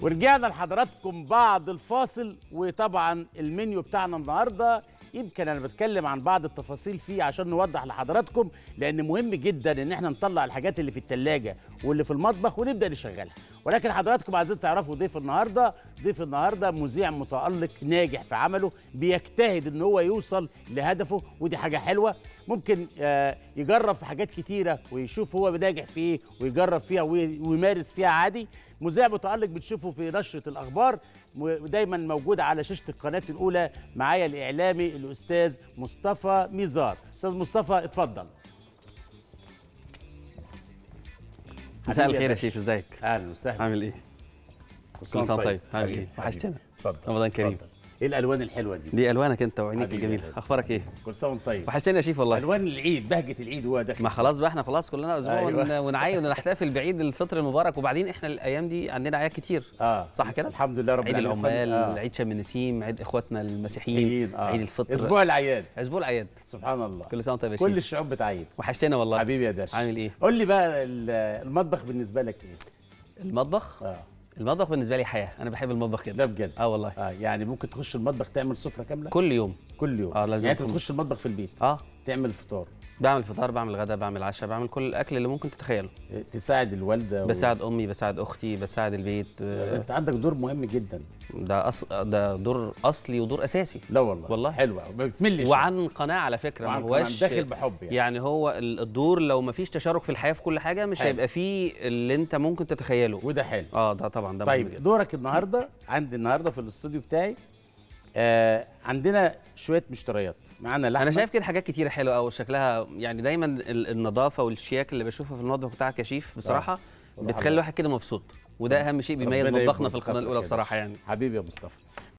ورجعنا لحضراتكم بعد الفاصل وطبعا المنيو بتاعنا النهارده يمكن انا بتكلم عن بعض التفاصيل فيه عشان نوضح لحضراتكم لان مهم جدا ان احنا نطلع الحاجات اللي في التلاجة واللي في المطبخ ونبدا نشغلها ولكن حضراتكم عايزين تعرفوا ضيف النهارده ضيف النهارده مذيع متالق ناجح في عمله بيجتهد ان هو يوصل لهدفه ودي حاجه حلوه ممكن آه، يجرب في حاجات كتيره ويشوف هو ناجح في ايه ويجرب فيها وي- ويمارس فيها عادي مذيع متالق بتشوفه في نشره الاخبار ودايما موجود على شاشه القناه الاولى معايا الاعلامي الاستاذ مصطفى ميزار استاذ مصطفى اتفضل مساء حبيبي يا الخير يا باشا. شيف ازيك اهلا وسهلا عامل ايه كل سنة وأنت طيب. عامل حبيبي، إيه؟ حبيبي. وحشتنا. اتفضل رمضان كريم. اتفضل. ايه الالوان الحلوه دي دي الوانك انت وعينيك حبيبي يا الجميله غالي. اخبارك ايه كل سنه وانت طيب وحشتني يا شيف والله الوان العيد بهجه العيد وهو داخل ما خلاص بقى احنا خلاص كلنا اسبوع أيوة. ون- ونعيد ونحتفل بعيد الفطر المبارك وبعدين احنا الايام دي عندنا اعياد كتير اه صح كده الحمد لله رب عيد العالمين العمال آه. عيد شم النسيم عيد اخواتنا المسيحيين مسيحيين، آه. عيد الفطر اسبوع الاعياد اسبوع الاعياد سبحان الله كل سنه وانت طيب يا كل شيف الشعوب بتعيد وحشتنا والله حبيبي يا درش عامل ايه قول لي بقى ال- المطبخ بالنسبه لك ايه المطبخ اه المطبخ بالنسبه لي حياه انا بحب المطبخ ده جدا بجد اه والله اه يعني ممكن تخش المطبخ تعمل سفره كامله كل يوم كل يوم آه، لازم يعني انت أكون- بتخش المطبخ في البيت اه تعمل فطار بعمل فطار بعمل غدا بعمل عشاء بعمل كل الاكل اللي ممكن تتخيله إيه، تساعد الوالده و- بساعد امي بساعد اختي بساعد البيت آه، انت عندك دور مهم جدا ده أص... ده دور اصلي ودور اساسي لا والله والله. حلوه ما بتملش وعن قناعه على فكره وعن ما قناعة، هواش داخل بحب يعني. يعني هو ال- الدور لو ما فيش تشارك في الحياه في كل حاجه مش حلو. هيبقى فيه اللي انت ممكن تتخيله وده حلو اه ده طبعا ده مهم طيب جدا دورك النهارده عندي النهارده في الاستوديو بتاعي آه عندنا شويه مشتريات معانا لحمه انا شايف كده حاجات كتيره حلوه قوي شكلها يعني دايما ال- النظافه والشياك اللي بشوفها في المطبخ بتاعك يا شيف بصراحه والله بتخلي الواحد كده مبسوط وده اهم شيء بيميز ربنا مطبخنا يكبر في القناه خاطرك الاولى يا بصراحه باشا. يعني حبيبي يا مصطفى